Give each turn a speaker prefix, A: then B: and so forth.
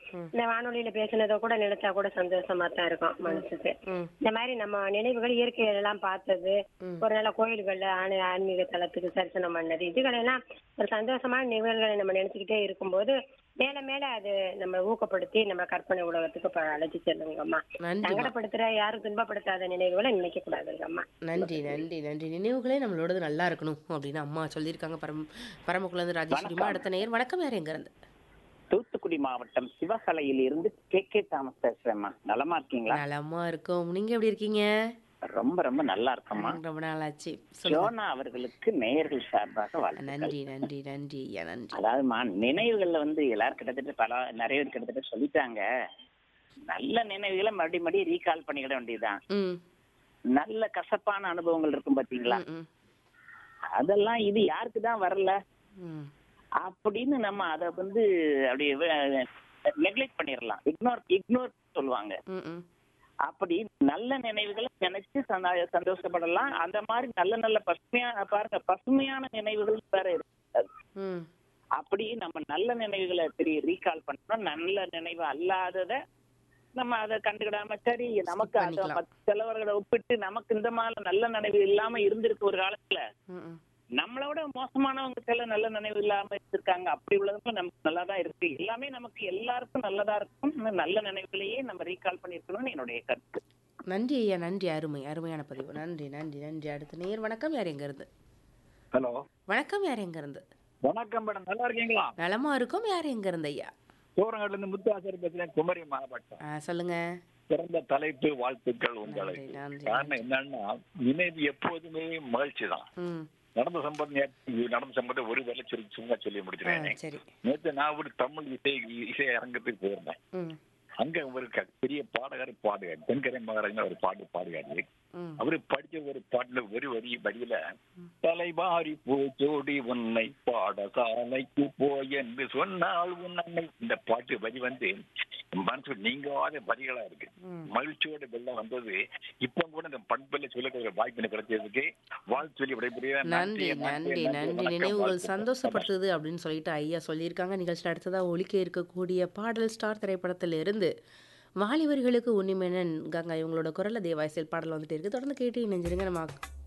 A: இந்த வானொலியில பேசுனதை கூட நினைச்சா கூட சந்தோஷமா தான் இருக்கும் மனசுக்கு
B: ம்
A: இந்த மாதிரி நம்ம நினைவுகள் இயற்கையில எல்லாம் பார்த்தது ஒரு நல்ல கோயில்கள்ல ஆணி ஆன்மீக தலத்துக்கு தரிசனம் பண்ணது இதுகளெல்லாம் ஒரு சந்தோஷமான நிகழ்வுகளை நம்ம நினைச்சுக்கிட்டே இருக்கும்போது மேல மேல அது நம்ம ஊக்கப்படுத்தி நம்ம கற்பனை உலகத்துக்கு ப- அழைச்சு செல்லுங்கம்மா
B: நன்றிம்மா
A: சங்கடப்படுத்துற யாரும் துன்பப்படுத்தாத நினைவுகளை நினைக்க கூடாதுங்கம்மா
B: நன்றி நன்றி நன்றி நினைவுகளே நம்மளோடது நல்லா இருக்கணும் அப்படின்னு அம்மா சொல்லியிருக்காங்க பரம் பரமக்குலேருந்து ராஜேஸ்வரிமா அடுத்த நேர் வணக்கம் யார் எங்க இருந்து
C: தூத்துக்குடி மாவட்டம் சிவகலையில் இருந்து கே கே தாமஸ் பேசுறேம்மா நலமா இருக்கீங்களா
B: நலமா இருக்கும் நீங்க எப்படி இருக்கீங்க
C: ரொம்ப ரொம்ப நல்லா இருக்கம்மா
B: ரொம்ப நாள் ஆச்சு சொல்லுங்க
C: ஜோனா அவர்களுக்கு நேயர்கள் சார்பாக வாழ்த்துக்கள்
B: நன்றி நன்றி நன்றி ஐயா நன்றி
C: அதாவதுமா நினைவுகள்ல வந்து எல்லாரும் கிட்டத்தட்ட பல நிறைய பேர் கிட்டத்தட்ட சொல்லிட்டாங்க நல்ல நினைவுகளை மறுபடியும் மறுபடியும் ரீகால் பண்ணிக்கிட வேண்டியதுதான்
B: ம்
C: நல்ல கசப்பான அனுபவங்கள் இருக்கும் பாத்தீங்களா
B: ம், ம்
C: அதெல்லாம் இது யாருக்கு தான் வரல
B: ம்
C: அப்படின்னு நம்ம அதை வந்து அப்படியே நெக்லெக்ட் பண்ணிடலாம் இக்னோர் இக்னோர் சொல்லுவாங்க
B: ம் ம்
C: அப்படி நல்ல நினைவுகளை நினைச்சு சந்தா- சந்தோஷப்படலாம் அந்த மாதிரி நல்ல நல்ல பசுமையான பாருங்க பசுமையான நினைவுகள் வேற இருக்கு
B: ம்
C: அப்படி நம்ம நல்ல நினைவுகளை தெரிய ரீகால் பண்ணணும் நல்ல நினைவு அல்லாதத நம்ம அதை கண்டுக்கிடாம சரி நமக்கு அதை
B: பண்ணிக்கலாம்.
C: மத்த சிலவர்களை ஒப்பிட்டு நமக்கு இந்த மாதிரி நல்ல நினைவு இல்லாம இருந்திருக்கு ஒரு காலத்துல
B: ம் ம்
C: நம்மளோட மோசமானவங்க சில நல்ல நினைவு இல்லாம இருந்திருக்காங்க அப்படி உள்ளதும் நமக்கு நல்லா தான் இருக்கு எல்லாமே நமக்கு எல்லாருக்கும் நல்லதா இருக்கும் இன்னும் நல்ல நினைவுகளையே நம்ம ரீகால் பண்ணிருக்கணும்னு என்னுடைய கருத்து
B: நன்றி ஐயா நன்றி அருமை அருமையான பதிவு நன்றி நன்றி நன்றி அடுத்த நேர் வணக்கம் யார் எங்க இருந்து
D: ஹலோ
B: வணக்கம் யார் எங்க இருந்து
D: வணக்கம் மேடம் நல்லா இருக்கீங்களா
B: நலமா இருக்கும் யார் எங்க இருந்து ஐயா
D: சோரங்காட்டுல இருந்து முத்தாசர் பேசுறேன் குமரி மாவட்டம்
B: ஆ, சொல்லுங்க
D: சிறந்த தலைப்பு வாழ்த்துக்கள்
B: நன்றி
D: உங்களுக்கு
B: நன்றி
D: காரணம் என்னன்னா நினைவு எப்போதுமே மகிழ்ச்சி தான்
B: ம்
D: நடந்த சம்பவம் நேத்து நடந்த சம்பவம் ஒரு வேலை சொல்லி சும்மா சொல்லி
B: ஆ,
D: முடிச்சிருக்கேன்
B: சரி
D: நேத்து நான் ஒரு தமிழ் இசை இசை அரங்கத்துக்கு போயிருந்தேன்
B: ம்
D: அங்க ஒரு க- பெரிய பாடகர் பாடுகார் தென்கரை மகாராஜன் ஒரு பாட்டு பாடுகாரு
B: ம்
D: அவரு படிச்ச ஒரு பாட்டுல ஒரு வரி வரியில தலைவாரி பூச்சோடி உன்னை பாடசாலைக்கு போய் என்று சொன்னால் உன்னை இந்த பாட்டு வரி வந்து என் மனசு நீங்காத வரிகளா இருக்கு
B: ம்.
D: மகிழ்ச்சியோட வெள்ளம் வந்தது இப்ப கூட இந்த பண்பில் சொல்லுகிற வாய்ப்பு எனக்கு கிடைச்சதுக்கு வாழ்த்து சொல்லி விடைபெறுகிறேன்
B: நன்றி நன்றி நன்றி
D: வணக்கம்,
B: நினைவுகள்
D: வாழ்த்துக்கள்.
B: சந்தோஷப்படுத்துது அப்படின்னு சொல்லிட்டு ஐயா சொல்லியிருக்காங்க நிகழ்ச்சியில் அடுத்ததாக ஒலிக்க இருக்கக்கூடிய பாடல் ஸ்டார் திரைப்படத்திலிருந்து வாலிபர்களுக்கு உன்னிமேனன் கங்கா இவங்களோட குரல்ல தேவாய்சல் பாடல் வந்துட்டு இருக்கு தொடர்ந்து கேட்டு இணைஞ்சிருங்க நம்ம